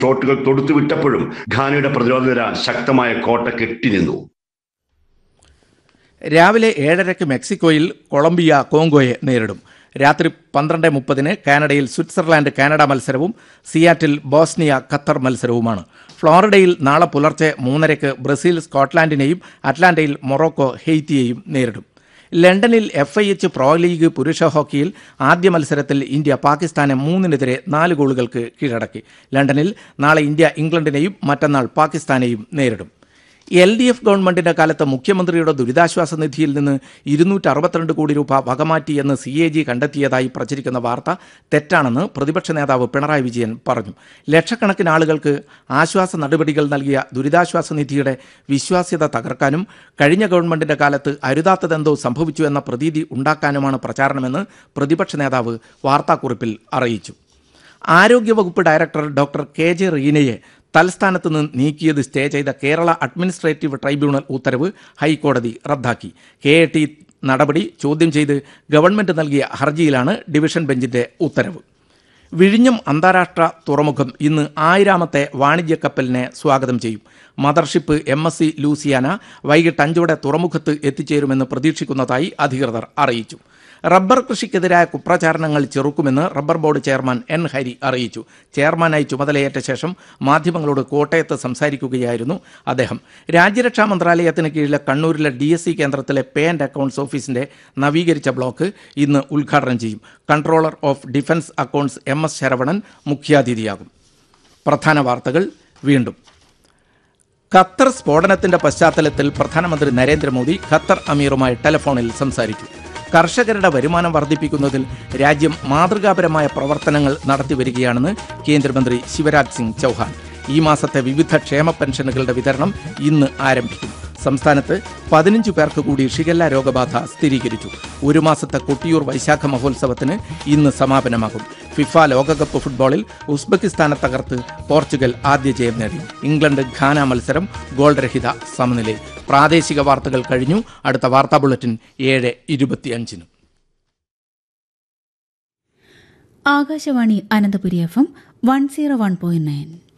ഷോട്ടുകൾ തൊടുത്തുവിട്ടപ്പോഴും ഘാനയുടെ പ്രതിരോധ നിര ശക്തമായ കോട്ട കെട്ടിനിന്നു രാവിലെ ഏഴരയ്ക്ക് മെക്സിക്കോയിൽ കൊളംബിയ കോങ്കോയെ നേരിടും രാത്രി പന്ത്രണ്ട് മുപ്പതിന് കാനഡയിൽ സ്വിറ്റ്സർലാൻഡ് കാനഡ മത്സരവും സിയാറ്റിൽ ബോസ്നിയ ഖത്തർ മത്സരവുമാണ് ഫ്ലോറിഡയിൽ നാളെ പുലർച്ചെ മൂന്നരയ്ക്ക് ബ്രസീൽ സ്കോട്ട്ലാൻഡിനെയും അറ്റ്ലാന്റയിൽ മൊറോക്കോ ഹെയ്ത്തിയെയും നേരിടും ലണ്ടനിൽ F I H pro league പുരുഷ ഹോക്കിയിൽ ആദ്യ മത്സരത്തിൽ ഇന്ത്യ പാകിസ്ഥാനെ മൂന്നിനെതിരെ നാല് ഗോളുകൾക്ക് കീഴടക്കി ലണ്ടനിൽ നാളെ ഇന്ത്യ ഇംഗ്ലണ്ടിനെയും മറ്റന്നാൾ പാകിസ്ഥാനെയും നേരിടും എൽ ഡി എഫ് ഗവൺമെന്റിന്റെ കാലത്ത് മുഖ്യമന്ത്രിയുടെ ദുരിതാശ്വാസ നിധിയിൽ നിന്ന് ഇരുന്നൂറ്റി അറുപത്തിരണ്ട് കോടി രൂപ വകമാറ്റിയെന്ന് സി എ ജി കണ്ടെത്തിയതായി പ്രചരിക്കുന്ന വാർത്ത തെറ്റാണെന്ന് പ്രതിപക്ഷ നേതാവ് പിണറായി വിജയൻ പറഞ്ഞു ലക്ഷക്കണക്കിന് ആളുകൾക്ക് ആശ്വാസ നടപടികൾ നൽകിയ ദുരിതാശ്വാസ നിധിയുടെ വിശ്വാസ്യത തകർക്കാനും കഴിഞ്ഞ ഗവൺമെന്റിന്റെ കാലത്ത് അരുതാത്തതെന്തോ സംഭവിച്ചു എന്ന പ്രതീതി ഉണ്ടാക്കാനുമാണ് പ്രചാരണമെന്ന് പ്രതിപക്ഷ നേതാവ് വാർത്താക്കുറിപ്പിൽ അറിയിച്ചു ആരോഗ്യവകുപ്പ് ഡയറക്ടർ ഡോക്ടർ കെ ജെ റീനയെ തൽസ്ഥാനത്ത് നിന്ന് നീക്കിയത് സ്റ്റേ ചെയ്ത കേരള അഡ്മിനിസ്ട്രേറ്റീവ് ട്രൈബ്യൂണൽ ഉത്തരവ് ഹൈക്കോടതി റദ്ദാക്കി കെ എ ടി നടപടി ചോദ്യം ചെയ്ത് ഗവൺമെന്റ് നൽകിയ ഹർജിയിലാണ് ഡിവിഷൻ ബെഞ്ചിന്റെ ഉത്തരവ് വിഴിഞ്ഞം അന്താരാഷ്ട്ര തുറമുഖം ഇന്ന് ആയിരാമത്തെ വാണിജ്യ കപ്പലിനെ സ്വാഗതം ചെയ്യും mothership M S C Luciana വൈകിട്ട് അഞ്ചോടെ തുറമുഖത്ത് എത്തിച്ചേരുമെന്ന് പ്രതീക്ഷിക്കുന്നതായി അധികൃതർ അറിയിച്ചു റബ്ബർ കൃഷിക്കെതിരായ കുപ്രചാരണങ്ങൾ ചെറുക്കുമെന്ന് rubber board chairman N Hari അറിയിച്ചു ചെയർമാനായി ചുമതലയേറ്റ ശേഷം മാധ്യമങ്ങളോട് കോട്ടയത്ത് സംസാരിക്കുകയായിരുന്നു അദ്ദേഹം രാജ്യരക്ഷാ മന്ത്രാലയത്തിന് കീഴിലെ കണ്ണൂരിലെ ഡി എസ് സി കേന്ദ്രത്തിലെ പേ ആൻഡ് അക്കൗണ്ട്സ് ഓഫീസിന്റെ നവീകരിച്ച ബ്ലോക്ക് ഇന്ന് ഉദ്ഘാടനം ചെയ്യും controller of defence accounts M S Saravanan മുഖ്യാതിഥിയാകും പ്രധാന വാർത്തകൾ വീണ്ടും ഖത്തർ സ്ഫോടനത്തിന്റെ പശ്ചാത്തലത്തിൽ പ്രധാനമന്ത്രി നരേന്ദ്രമോദി ഖത്തർ അമീറുമായി ടെലിഫോണിൽ സംസാരിച്ചു കർഷകരുടെ വരുമാനം വർദ്ധിപ്പിക്കുന്നതിൽ രാജ്യം മാതൃകാപരമായ പ്രവർത്തനങ്ങൾ നടത്തിവരികയാണെന്ന് കേന്ദ്രമന്ത്രി ശിവരാജ് സിംഗ് ചൗഹാൻ ഈ മാസത്തെ വിവിധ ക്ഷേമ പെൻഷനുകളുടെ വിതരണം ഇന്ന് ആരംഭിക്കും സംസ്ഥാനത്ത് പതിനഞ്ചു പേർക്ക് കൂടി ഷിഗല്ല രോഗബാധ സ്ഥിരീകരിച്ചു ഒരു മാസത്തെ കൊട്ടിയൂർ വൈശാഖ മഹോത്സവത്തിന് ഇന്ന് സമാപനമാകും ഫിഫ ലോകകപ്പ് ഫുട്ബോളിൽ ഉസ്ബെക്കിസ്ഥാനെ തകർത്ത് പോർച്ചുഗൽ ആദ്യ ജയം നേടി ഇംഗ്ലണ്ട് ഘാന മത്സരം ഗോൾ രഹിത സമനിലയിൽ പ്രാദേശിക വാർത്തകൾ കഴിഞ്ഞു അടുത്ത വാർത്താ ബുള്ളറ്റിൻ ഏഴ് ഇരുപത്തിയഞ്ചിന് Akashvani Ananthapuri F M one zero one point nine